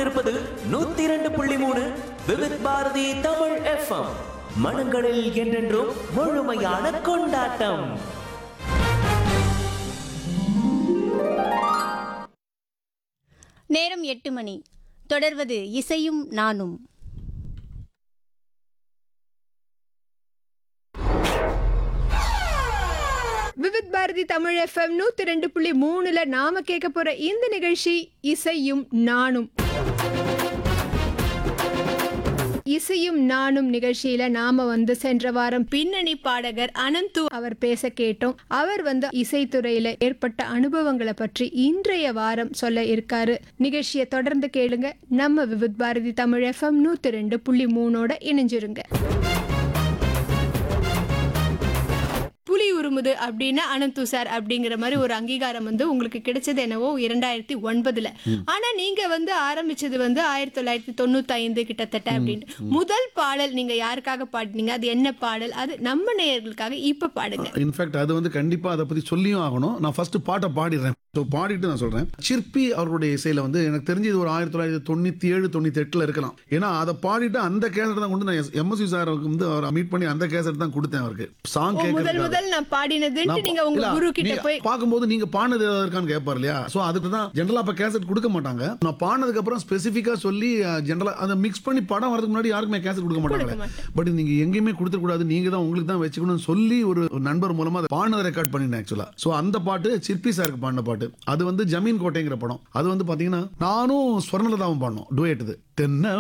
கேட்டுக்கொண்டிருப்பது நூத்தி இரண்டு புள்ளி மூணு விவித் பாரதி தமிழ் எஃப்எம் மனங்களில் என்றென்றும் முழுமையான கொண்டாட்டம் நேரம் எட்டு மணி தொடர்வது இசையும் நானும் விவித் பாரதி தமிழ் எஃப்எம் நூத்தி ரெண்டு புள்ளி மூணுல நாம கேட்க போற இந்த நிகழ்ச்சி இசையும் நானும் இசையும் நானும் நிகழ்ச்சியில நாம வந்து சென்ற வாரம் பின்னணி பாடகர் அனந்து அவர் பேச கேட்டோம் அவர் வந்து இசைத்துறையில ஏற்பட்ட அனுபவங்களை பற்றி இன்றைய வாரம் சொல்ல இருக்காரு நிகழ்ச்சியை தொடர்ந்து கேளுங்க நம்ம விவித் பாரதி தமிழ் எஃப்எம் நூத்தி ரெண்டு புள்ளி மூணோட இணைஞ்சிருங்க புலி உருமுது அப்படின்னு அனந்து சார் அப்படிங்கிற மாதிரி ஒரு அங்கீகாரம் வந்து உங்களுக்கு கிடைச்சது என்னவோ இரண்டாயிரத்தி ஒன்பதுல ஆனா நீங்க வந்து ஆரம்பிச்சது வந்து ஆயிரத்தி தொள்ளாயிரத்தி தொண்ணூத்தி ஐந்து கிட்டத்தட்ட அப்படின்ட்டு முதல் பாடல் நீங்க யாருக்காக பாடினீங்க அது என்ன பாடல் அது நம்ம நேயர்களுக்காக இப்ப பாடுங்க இன்ஃபேக்ட் அது வந்து கண்டிப்பா அதை பத்தி சொல்லியும் ஆகணும் நான் ஃபர்ஸ்ட் பாட்டை பாடிடுறேன் ஸோ பாடிட்டு நான் சொல்றேன் சிற்பி அவருடைய இசையில வந்து எனக்கு தெரிஞ்சு இது ஒரு ஆயிரத்தி தொள்ளாயிரத்தி தொண்ணூத்தி ஏழு தொண்ணூத்தி எட்டுல இருக்கலாம் ஏன்னா அதை பாடிட்டு அந்த கேசட் தான் கொண்டு நான் எம்எஸ்சி சாருக்கு வந்து அவரை மீட் பண்ணி அந்த கேசட் தான் கொடுத்தேன் அவருக்கு சாங் ஓ, முதல் கேட்கறதுக்கு முதல் நான் பாடினதுன்ட்டு நீங்க உங்க குரு கிட்ட போய் பார்க்கும்போது நீங்க பாடுனது ஏதாவது இருக்கான்னு கேட்பார் இல்லையா சோ அதுக்கு தான் ஜென்ரலா அப்ப கேசட் கொடுக்க மாட்டாங்க நான் பாடினதுக்கு அப்புறம் ஸ்பெசிஃபிக்கா சொல்லி ஜென்ரலா அதை மிக்ஸ் பண்ணி படம் வரதுக்கு முன்னாடி யாருக்குமே கேசட் கொடுக்க மாட்டாங்க பட் நீங்க எங்கேயுமே கொடுத்துட கூடாது நீங்க தான் உங்களுக்கு தான் வச்சுக்கணும்னு சொல்லி ஒரு ஒரு நண்பர் மூலமா அதை பாடினதை ரெக்கார்ட் பண்ணினேன் ஆக்சுவலா சோ அந்த பாட்டு சிற்பி சாருக்கு பாடின பாட்டு அது வந்து ஜமீன் கோட்டைங்கிற படம் அது வந்து பாத்தீங்கன்னா நானும் ஸ்வர்ணலதாவும் பாடணும் டுவேட் இது தென்ன